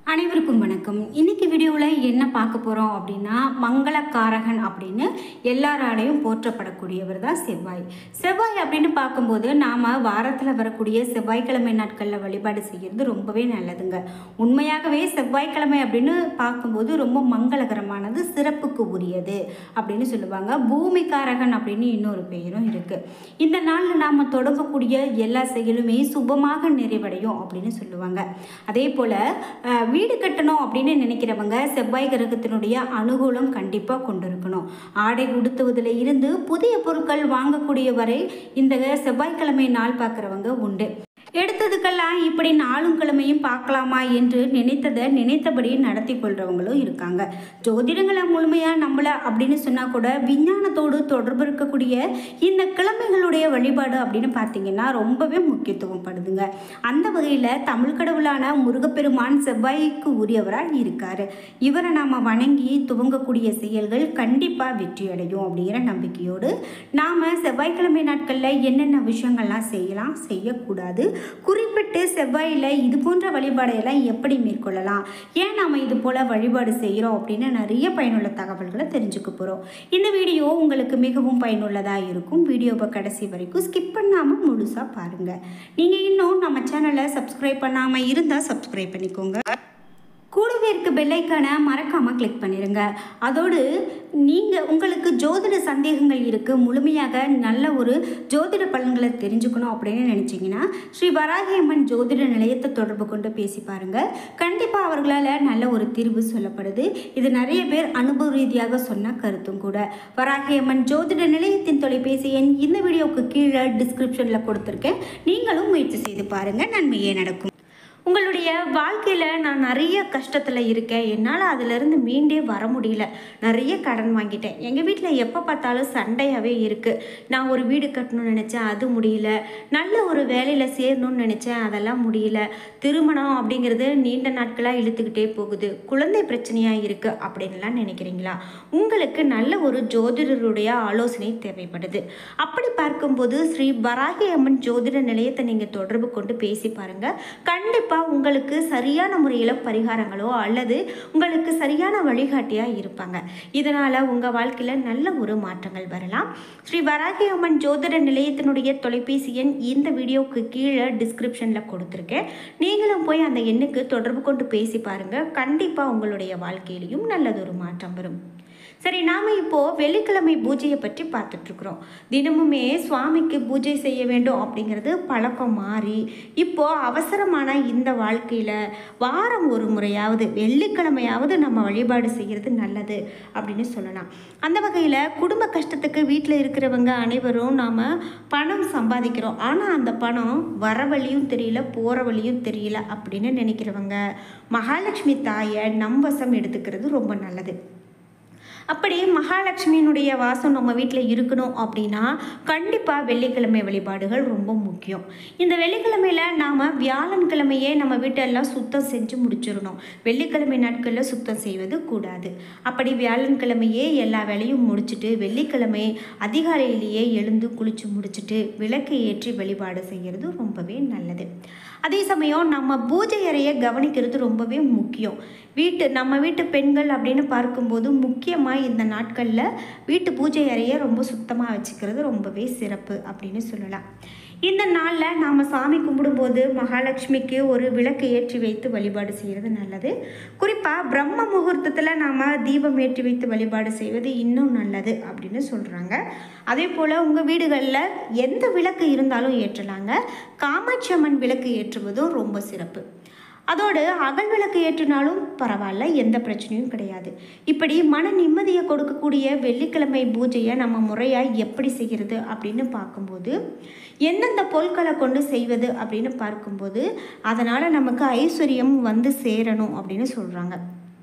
அனைவருக்கும் வணக்கம் இன்னைக்கு வீடியோவில் என்ன பார்க்க போகிறோம் அப்படின்னா மங்களக்காரகன் அப்படின்னு எல்லாராலையும் போற்றப்படக்கூடியவர் தான் செவ்வாய் செவ்வாய் அப்படின்னு பார்க்கும்போது நாம் வாரத்தில் வரக்கூடிய செவ்வாய்க்கிழமை நாட்களில் வழிபாடு செய்கிறது ரொம்பவே நல்லதுங்க உண்மையாகவே செவ்வாய்க்கிழமை அப்படின்னு பார்க்கும்போது ரொம்ப மங்களகரமானது சிறப்புக்கு உரியது அப்படின்னு சொல்லுவாங்க பூமிக்காரகன் அப்படின்னு இன்னொரு பெயரும் இருக்குது இந்த நாளில் நாம் தொடங்கக்கூடிய எல்லா செயலுமே சுபமாக நிறைவடையும் அப்படின்னு சொல்லுவாங்க அதே போல் அஹ், வீடு கட்டணும் அப்படின்னு நினைக்கிறவங்க செவ்வாய் கிரகத்தினுடைய அனுகூலம் கண்டிப்பாக கொண்டிருக்கணும் ஆடை உடுத்துவதில் இருந்து புதிய பொருட்கள் வாங்கக்கூடிய வரை இந்த செவ்வாய்க்கிழமை நாள் பார்க்குறவங்க உண்டு எடுத்ததுக்கெல்லாம் இப்படி நாளும் கிழமையும் பார்க்கலாமா என்று நினைத்ததை நினைத்தபடி நடத்தி கொள்றவங்களும் இருக்காங்க ஜோதிடங்களை முழுமையாக நம்பல அப்படின்னு சொன்னால் கூட விஞ்ஞானத்தோடு தொடர்பு இருக்கக்கூடிய இந்த கிழமைகளுடைய வழிபாடு அப்படின்னு பார்த்தீங்கன்னா ரொம்பவே முக்கியத்துவம் படுதுங்க அந்த வகையில் தமிழ் கடவுளான முருகப்பெருமான் செவ்வாய்க்கு உரியவராக இருக்காரு இவரை நாம் வணங்கி துவங்கக்கூடிய செயல்கள் கண்டிப்பாக வெற்றியடையும் அப்படிங்கிற நம்பிக்கையோடு நாம் செவ்வாய்க்கிழமை நாட்களில் என்னென்ன விஷயங்கள்லாம் செய்யலாம் செய்யக்கூடாது குறிப்பிட்டு செவ்வாயில் இது போன்ற வழிபாடையெல்லாம் எப்படி மேற்கொள்ளலாம் ஏன் நாம் இது போல் வழிபாடு செய்கிறோம் அப்படின்னு நிறைய பயனுள்ள தகவல்களை தெரிஞ்சுக்க போகிறோம் இந்த வீடியோ உங்களுக்கு மிகவும் பயனுள்ளதாக இருக்கும் வீடியோவை கடைசி வரைக்கும் ஸ்கிப் பண்ணாமல் முழுசாக பாருங்கள் நீங்கள் இன்னும் நம்ம சேனலை சப்ஸ்கிரைப் பண்ணாமல் இருந்தால் சப்ஸ்கிரைப் பண்ணிக்கோங்க கூடவே இருக்க பெல்லைக்கான மறக்காமல் கிளிக் பண்ணிடுங்க அதோடு நீங்கள் உங்களுக்கு ஜோதிட சந்தேகங்கள் இருக்குது முழுமையாக நல்ல ஒரு ஜோதிட பலன்களை தெரிஞ்சுக்கணும் அப்படின்னு நினச்சிங்கன்னா ஸ்ரீ வராகியம்மன் ஜோதிட நிலையத்தை தொடர்பு கொண்டு பேசி பாருங்கள் கண்டிப்பாக அவர்களால் நல்ல ஒரு தீர்வு சொல்லப்படுது இது நிறைய பேர் அனுபவ ரீதியாக சொன்ன கருத்தும் கூட வராகியம்மன் ஜோதிட நிலையத்தின் தொலைபேசி எண் இந்த வீடியோவுக்கு கீழே டிஸ்கிரிப்ஷனில் கொடுத்துருக்கேன் நீங்களும் முயற்சி செய்து பாருங்கள் நன்மையே நடக்கும் உங்களுடைய வாழ்க்கையில் நான் நிறைய கஷ்டத்தில் இருக்கேன் என்னால் அதிலிருந்து மீண்டே வர முடியல நிறைய கடன் வாங்கிட்டேன் எங்கள் வீட்டில் எப்போ பார்த்தாலும் சண்டையாகவே இருக்குது நான் ஒரு வீடு கட்டணும்னு நினச்சேன் அது முடியல நல்ல ஒரு வேலையில் சேரணும்னு நினச்சேன் அதெல்லாம் முடியல திருமணம் அப்படிங்கிறது நீண்ட நாட்களாக இழுத்துக்கிட்டே போகுது குழந்தை பிரச்சனையாக இருக்குது அப்படின்லாம் நினைக்கிறீங்களா உங்களுக்கு நல்ல ஒரு ஜோதிடருடைய ஆலோசனை தேவைப்படுது அப்படி பார்க்கும்போது ஸ்ரீ வராகி அம்மன் ஜோதிட நிலையத்தை நீங்கள் தொடர்பு கொண்டு பேசி பாருங்கள் கண்டிப்பாக உங்களுக்கு சரியான முறையில் பரிகாரங்களோ அல்லது உங்களுக்கு சரியான வழிகாட்டியாக இருப்பாங்க இதனால் உங்கள் வாழ்க்கையில் நல்ல ஒரு மாற்றங்கள் வரலாம் ஸ்ரீ வராகி அம்மன் ஜோதிட நிலையத்தினுடைய தொலைபேசி எண் இந்த வீடியோவுக்கு கீழே டிஸ்கிரிப்ஷனில் கொடுத்துருக்கேன் நீங்களும் போய் அந்த எண்ணுக்கு தொடர்பு கொண்டு பேசி பாருங்கள் கண்டிப்பாக உங்களுடைய வாழ்க்கையிலையும் நல்லதொரு மாற்றம் வரும் சரி நாம் இப்போது வெள்ளிக்கிழமை பூஜையை பற்றி பார்த்துட்ருக்குறோம் தினமுமே சுவாமிக்கு பூஜை செய்ய வேண்டும் அப்படிங்கிறது பழக்கம் மாறி இப்போது அவசரமான இந்த வாழ்க்கையில் வாரம் ஒரு முறையாவது வெள்ளிக்கிழமையாவது நம்ம வழிபாடு செய்கிறது நல்லது அப்படின்னு சொல்லலாம் அந்த வகையில் குடும்ப கஷ்டத்துக்கு வீட்டில் இருக்கிறவங்க அனைவரும் நாம் பணம் சம்பாதிக்கிறோம் ஆனால் அந்த பணம் வர வழியும் தெரியல போகிற வழியும் தெரியல அப்படின்னு நினைக்கிறவங்க மகாலட்சுமி தாயை நம்பசம் எடுத்துக்கிறது ரொம்ப நல்லது அப்படி மகாலட்சுமியினுடைய வாசம் நம்ம வீட்டில் இருக்கணும் அப்படின்னா கண்டிப்பாக வெள்ளிக்கிழமை வழிபாடுகள் ரொம்ப முக்கியம் இந்த வெள்ளிக்கிழமையில் நாம் வியாழன்கிழமையே நம்ம வீட்டெல்லாம் சுத்தம் செஞ்சு முடிச்சிடணும் வெள்ளிக்கிழமை நாட்களில் சுத்தம் செய்வது கூடாது அப்படி வியாழன்கிழமையே எல்லா வேலையும் முடிச்சுட்டு வெள்ளிக்கிழமை அதிகாலையிலேயே எழுந்து குளித்து முடிச்சுட்டு விளக்கை ஏற்றி வழிபாடு செய்கிறது ரொம்பவே நல்லது அதே சமயம் நம்ம பூஜை அறையை கவனிக்கிறது ரொம்பவே முக்கியம் வீட்டு நம்ம வீட்டு பெண்கள் அப்படின்னு பார்க்கும்போது முக்கியமாக இந்த நாட்களில் வீட்டு பூஜை அறையை ரொம்ப சுத்தமாக வச்சுக்கிறது ரொம்பவே சிறப்பு அப்படின்னு சொல்லலாம் இந்த நாளில் நாம் சாமி கும்பிடும்போது மகாலட்சுமிக்கு ஒரு விளக்கு ஏற்றி வைத்து வழிபாடு செய்கிறது நல்லது குறிப்பாக பிரம்ம முகூர்த்தத்தில் நாம் தீபம் ஏற்றி வைத்து வழிபாடு செய்வது இன்னும் நல்லது அப்படின்னு சொல்கிறாங்க அதே போல் உங்கள் வீடுகளில் எந்த விளக்கு இருந்தாலும் ஏற்றலாங்க காமாட்சி அம்மன் விளக்கு ஏற்றுவதும் ரொம்ப சிறப்பு அதோடு அகல் விளக்கு ஏற்றினாலும் பரவாயில்ல எந்த பிரச்சனையும் கிடையாது இப்படி மன நிம்மதியை கொடுக்கக்கூடிய வெள்ளிக்கிழமை பூஜையை நம்ம முறையாக எப்படி செய்கிறது அப்படின்னு பார்க்கும்போது எந்தெந்த பொருட்களை கொண்டு செய்வது அப்படின்னு பார்க்கும்போது அதனால் நமக்கு ஐஸ்வர்யம் வந்து சேரணும் அப்படின்னு சொல்கிறாங்க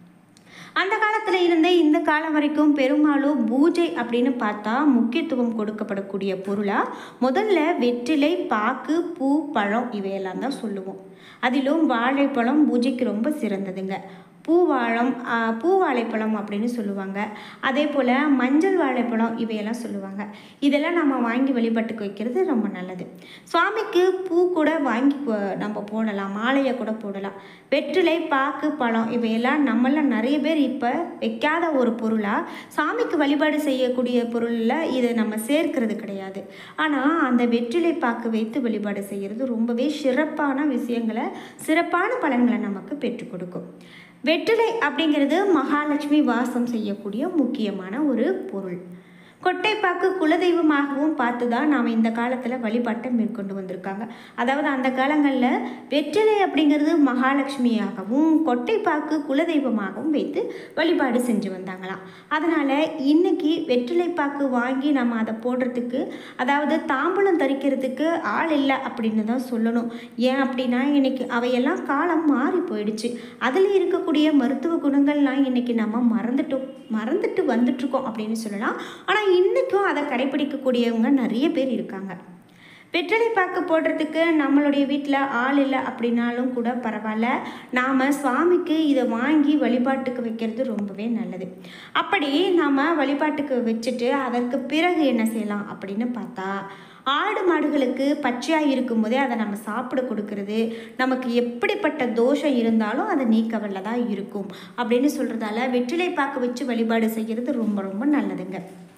அந்த காலத்தில் இருந்தே இந்த காலம் வரைக்கும் பெரும்பாலும் பூஜை அப்படின்னு பார்த்தா முக்கியத்துவம் கொடுக்கப்படக்கூடிய பொருளாக முதல்ல வெற்றிலை பாக்கு பூ பழம் இவையெல்லாம் தான் சொல்லுவோம் அதிலும் வாழைப்பழம் பூஜைக்கு ரொம்ப சிறந்ததுங்க பூவாழம் ஆ, பூவாழைப்பழம் அப்படின்னு சொல்லுவாங்க அதே போல் மஞ்சள் வாழைப்பழம் இவையெல்லாம் சொல்லுவாங்க இதெல்லாம் நம்ம வாங்கி வழிபாட்டுக்கு வைக்கிறது ரொம்ப நல்லது சுவாமிக்கு பூ கூட வாங்கி போ- நம்ம போடலாம் மாலையை கூட போடலாம் வெற்றிலை பாக்கு பழம் இவையெல்லாம் நம்மள நிறைய பேர் இப்போ வைக்காத ஒரு பொருளாக சாமிக்கு வழிபாடு செய்யக்கூடிய பொருளில் இதை நம்ம சேர்க்கிறது கிடையாது ஆனால் அந்த வெற்றிலை பாக்கு வைத்து வழிபாடு செய்கிறது ரொம்பவே சிறப்பான விஷயங்களை சிறப்பான பலன்களை நமக்கு பெற்றுக் கொடுக்கும் வெற்றிலை அப்படிங்கிறது மகாலட்சுமி வாசம் செய்யக்கூடிய முக்கியமான ஒரு பொருள் கொட்டைப்பாக்கு குலதெய்வமாகவும் பார்த்து தான் நாம் இந்த காலத்தில் வழிபாட்டை மேற்கொண்டு வந்திருக்காங்க அதாவது அந்த காலங்களில் வெற்றிலை அப்படிங்கிறது மகாலட்சுமியாகவும் கொட்டைப்பாக்கு குலதெய்வமாகவும் வைத்து வழிபாடு செஞ்சு வந்தாங்களாம் அதனால் இன்னைக்கு வெற்றிலைப்பாக்கு வாங்கி நம்ம அதை போடுறதுக்கு அதாவது தாம்பூலம் தரிக்கிறதுக்கு ஆள் இல்லை அப்படின்னு தான் சொல்லணும் ஏன் அப்படின்னா இன்னைக்கு அவையெல்லாம் காலம் மாறி போயிடுச்சு அதில் இருக்கக்கூடிய மருத்துவ குணங்கள்லாம் இன்னைக்கு நம்ம மறந்துட்டோம் மறந்துட்டு வந்துட்டுருக்கோம் அப்படின்னு சொல்லலாம் ஆனால் இன்றைக்கும் அதை கடைப்பிடிக்கக்கூடியவங்க நிறைய பேர் இருக்காங்க வெற்றிலை பாக்கு போடுறதுக்கு நம்மளுடைய வீட்டில் ஆள் இல்லை அப்படின்னாலும் கூட பரவாயில்ல நாம் சுவாமிக்கு இதை வாங்கி வழிபாட்டுக்கு வைக்கிறது ரொம்பவே நல்லது அப்படி நாம் வழிபாட்டுக்கு வச்சுட்டு அதற்கு பிறகு என்ன செய்யலாம் அப்படின்னு பார்த்தா ஆடு மாடுகளுக்கு பச்சையாக இருக்கும்போதே அதை நம்ம சாப்பிட கொடுக்கறது நமக்கு எப்படிப்பட்ட தோஷம் இருந்தாலும் அதை நீக்க வல்லதாக இருக்கும் அப்படின்னு சொல்கிறதால வெற்றிலை பாக்கு வச்சு வழிபாடு செய்கிறது ரொம்ப ரொம்ப நல்லதுங்க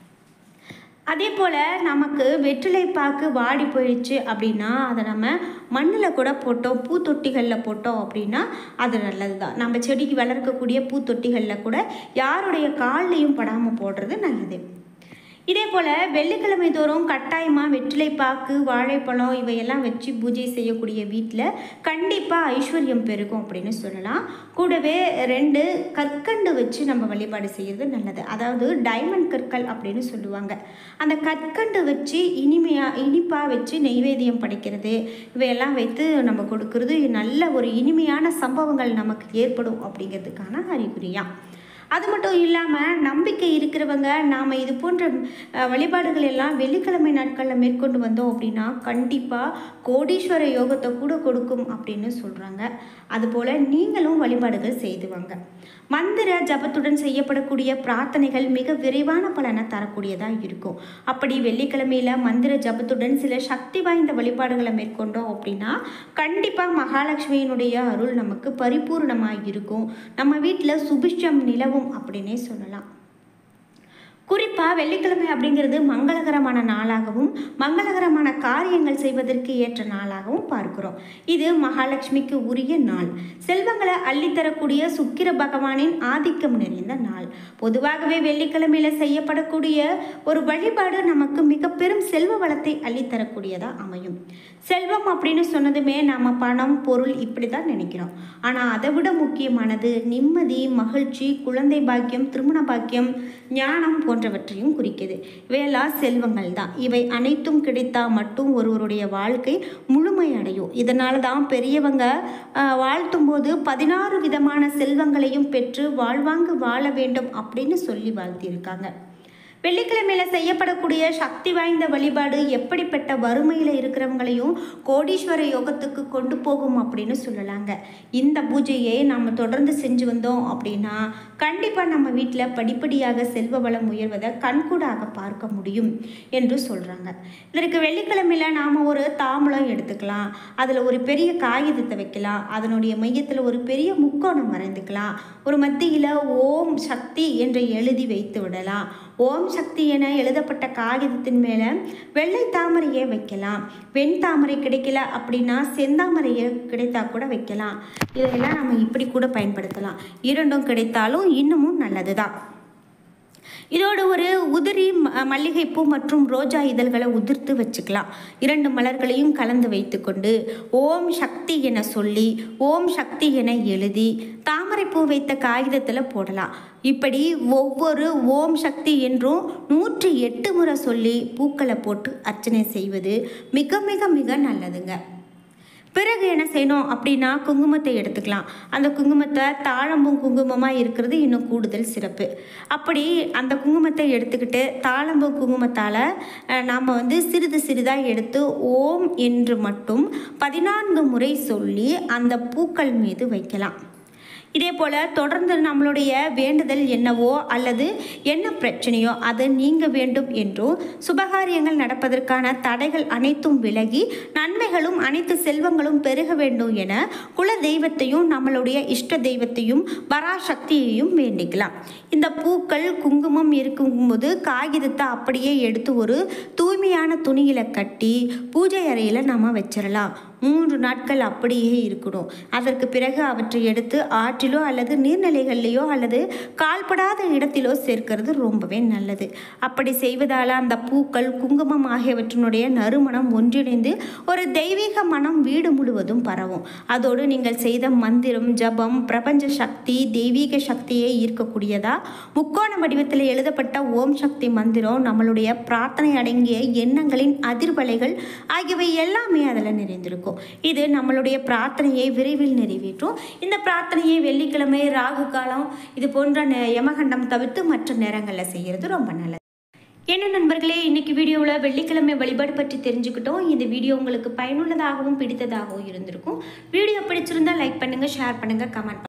அதே போல் நமக்கு வெற்றிலை பாக்கு வாடி போயிடுச்சு அப்படின்னா அதை நம்ம மண்ணில் கூட போட்டோம் பூத்தொட்டிகளில் போட்டோம் அப்படின்னா அது நல்லது தான் நம்ம செடிக்கு வளர்க்கக்கூடிய பூத்தொட்டிகளில் கூட யாருடைய கால்லையும் படாமல் போடுறது நல்லது இதே போல் வெள்ளிக்கிழமை தோறும் கட்டாயமாக வெற்றிலை பாக்கு வாழைப்பழம் இவையெல்லாம் வச்சு பூஜை செய்யக்கூடிய வீட்டில் கண்டிப்பாக ஐஸ்வர்யம் பெருகும் அப்படின்னு சொல்லலாம் கூடவே ரெண்டு கற்கண்டு வச்சு நம்ம வழிபாடு செய்கிறது நல்லது அதாவது டைமண்ட் கற்கள் அப்படின்னு சொல்லுவாங்க அந்த கற்கண்டு வச்சு இனிமையாக இனிப்பாக வச்சு நெய்வேத்தியம் படைக்கிறது இவையெல்லாம் வைத்து நம்ம கொடுக்கறது நல்ல ஒரு இனிமையான சம்பவங்கள் நமக்கு ஏற்படும் அப்படிங்கிறதுக்கான அறிகுறியா அது மட்டும் இல்லாமல் நம்பிக்கை இருக்கிறவங்க நாம் இது போன்ற அஹ், வழிபாடுகள் எல்லாம் வெள்ளிக்கிழமை நாட்களில் மேற்கொண்டு வந்தோம் அப்படின்னா கண்டிப்பாக கோடீஸ்வர யோகத்தை கூட கொடுக்கும் அப்படின்னு சொல்கிறாங்க அதுபோல் நீங்களும் வழிபாடுகள் செய்து வாங்க மந்திர ஜபத்துடன் செய்யப்படக்கூடிய பிரார்த்தனைகள் மிக விரைவான பலனை தரக்கூடியதாக இருக்கும் அப்படி வெள்ளிக்கிழமையில் மந்திர ஜபத்துடன் சில சக்தி வாய்ந்த வழிபாடுகளை மேற்கொண்டோம் அப்படின்னா கண்டிப்பாக மகாலட்சுமியினுடைய அருள் நமக்கு பரிபூர்ணமாக இருக்கும் நம்ம வீட்டில் சுபிஷம் நிலவும் அப்படின்னே சொல்லலாம் குறிப்பாக வெள்ளிக்கிழமை அப்படிங்கிறது மங்களகரமான நாளாகவும் மங்களகரமான காரியங்கள் செய்வதற்கு ஏற்ற நாளாகவும் பார்க்கிறோம் இது மகாலட்சுமிக்கு உரிய நாள் செல்வங்களை அள்ளித்தரக்கூடிய சுக்கிர பகவானின் ஆதிக்கம் நிறைந்த நாள் பொதுவாகவே வெள்ளிக்கிழமையில செய்யப்படக்கூடிய ஒரு வழிபாடு நமக்கு மிக பெரும் செல்வ வளத்தை அள்ளித்தரக்கூடியதாக அமையும் செல்வம் அப்படின்னு சொன்னதுமே நம்ம பணம் பொருள் இப்படி தான் நினைக்கிறோம் ஆனால் அதை விட முக்கியமானது நிம்மதி மகிழ்ச்சி குழந்தை பாக்கியம் திருமண பாக்கியம் ஞானம் போன்றவற்றையும் குறிக்குது இவையெல்லாம் செல்வங்கள் தான் இவை அனைத்தும் கிடைத்தால் மட்டும் ஒருவருடைய வாழ்க்கை முழுமையடையும் இதனால தான் பெரியவங்க ஆஹ், வாழ்த்தும் போது பதினாறு விதமான செல்வங்களையும் பெற்று வாழ்வாங்கு வாழ வேண்டும் அப்படின்னு சொல்லி வாழ்த்தியிருக்காங்க வெள்ளிக்கிழமையில் செய்யப்படக்கூடிய சக்தி வாய்ந்த வழிபாடு எப்படிப்பட்ட வறுமையில் இருக்கிறவங்களையும் கோடீஸ்வர யோகத்துக்கு கொண்டு போகும் அப்படின்னு சொல்லலாங்க இந்த பூஜையை நம்ம தொடர்ந்து செஞ்சு வந்தோம் அப்படின்னா கண்டிப்பாக நம்ம வீட்டில் படிப்படியாக செல்வ வளம் உயர்வதை கண்கூடாக பார்க்க முடியும் என்று சொல்கிறாங்க இதற்கு வெள்ளிக்கிழமையில் நாம் ஒரு தாம்பலம் எடுத்துக்கலாம் அதில் ஒரு பெரிய காகிதத்தை வைக்கலாம் அதனுடைய மையத்தில் ஒரு பெரிய முக்கோணம் வரைந்துக்கலாம் ஒரு மத்தியில் ஓம் சக்தி என்று எழுதி வைத்து விடலாம் ஓம் சக்தி என எழுதப்பட்ட காகிதத்தின் மேலே வெள்ளை தாமரையை வைக்கலாம் வெண் தாமரை கிடைக்கல அப்படின்னா செந்தாமரையை கிடைத்தா கூட வைக்கலாம் இதெல்லாம் நம்ம இப்படி கூட பயன்படுத்தலாம் இரண்டும் கிடைத்தாலும் இன்னமும் நல்லது தான் இதோட ஒரு உதிரி ம- மல்லிகைப்பூ மற்றும் ரோஜா இதழ்களை உதிர்த்து வச்சுக்கலாம் இரண்டு மலர்களையும் கலந்து வைத்துக்கொண்டு ஓம் சக்தி என சொல்லி ஓம் சக்தி என எழுதி தாமரைப்பூ வைத்த காகிதத்தில் போடலாம் இப்படி ஒவ்வொரு ஓம் சக்தி என்றும் நூற்றி எட்டு முறை சொல்லி பூக்களை போட்டு அர்ச்சனை செய்வது மிக மிக மிக நல்லதுங்க பிறகு என்ன செய்யணும் அப்படின்னா குங்குமத்தை எடுத்துக்கலாம் அந்த குங்குமத்தை தாழம்பூம் குங்குமமாக இருக்கிறது இன்னும் கூடுதல் சிறப்பு அப்படி அந்த குங்குமத்தை எடுத்துக்கிட்டு தாழம்பூ குங்குமத்தால் நாம் வந்து சிறிது சிறிதாக எடுத்து ஓம் என்று மட்டும் பதினான்கு முறை சொல்லி அந்த பூக்கள் மீது வைக்கலாம் இதே போல் தொடர்ந்து நம்மளுடைய வேண்டுதல் என்னவோ அல்லது என்ன பிரச்சனையோ அது நீங்க வேண்டும் என்றோ சுபகாரியங்கள் நடப்பதற்கான தடைகள் அனைத்தும் விலகி நன்மைகளும் அனைத்து செல்வங்களும் பெருக வேண்டும் என குல தெய்வத்தையும் நம்மளுடைய இஷ்ட தெய்வத்தையும் பராசக்தியையும் வேண்டிக்கலாம் இந்த பூக்கள் குங்குமம் இருக்கும்போது காகிதத்தை அப்படியே எடுத்து ஒரு தூய்மையான துணியில கட்டி பூஜை அறையில் நம்ம வச்சிடலாம் மூன்று நாட்கள் அப்படியே இருக்கணும் அதற்கு பிறகு அவற்றை எடுத்து ஆற்றிலோ அல்லது நீர்நிலைகள்லையோ அல்லது கால்படாத இடத்திலோ சேர்க்கிறது ரொம்பவே நல்லது அப்படி செய்வதால் அந்த பூக்கள் குங்குமம் ஆகியவற்றினுடைய நறுமணம் ஒன்றிணைந்து ஒரு தெய்வீக மனம் வீடு முழுவதும் பரவும் அதோடு நீங்கள் செய்த மந்திரம் ஜபம் பிரபஞ்ச சக்தி தெய்வீக சக்தியை ஈர்க்கக்கூடியதா முக்கோண வடிவத்தில் எழுதப்பட்ட ஓம் சக்தி மந்திரம் நம்மளுடைய பிரார்த்தனை அடங்கிய எண்ணங்களின் அதிர்வலைகள் ஆகியவை எல்லாமே அதில் நிறைந்திருக்கும் இது நம்மளுடைய பிரார்த்தனையை விரைவில் நிறைவேற்றும் இந்த பிரார்த்தனையை வெள்ளிக்கிழமை ராகு காலம் இது போன்ற நே- யமகண்டம் தவிர்த்து மற்ற நேரங்களில் செய்கிறது ரொம்ப நல்லது என்ன நண்பர்களே இன்னைக்கு வீடியோவில் வெள்ளிக்கிழமை வழிபாடு பற்றி தெரிஞ்சுக்கிட்டோம் இந்த வீடியோ உங்களுக்கு பயனுள்ளதாகவும் பிடித்ததாகவும் இருந்திருக்கும் வீடியோ பிடிச்சிருந்தா லைக் பண்ணுங்கள் ஷேர் பண்ணுங்கள் கமெண்ட்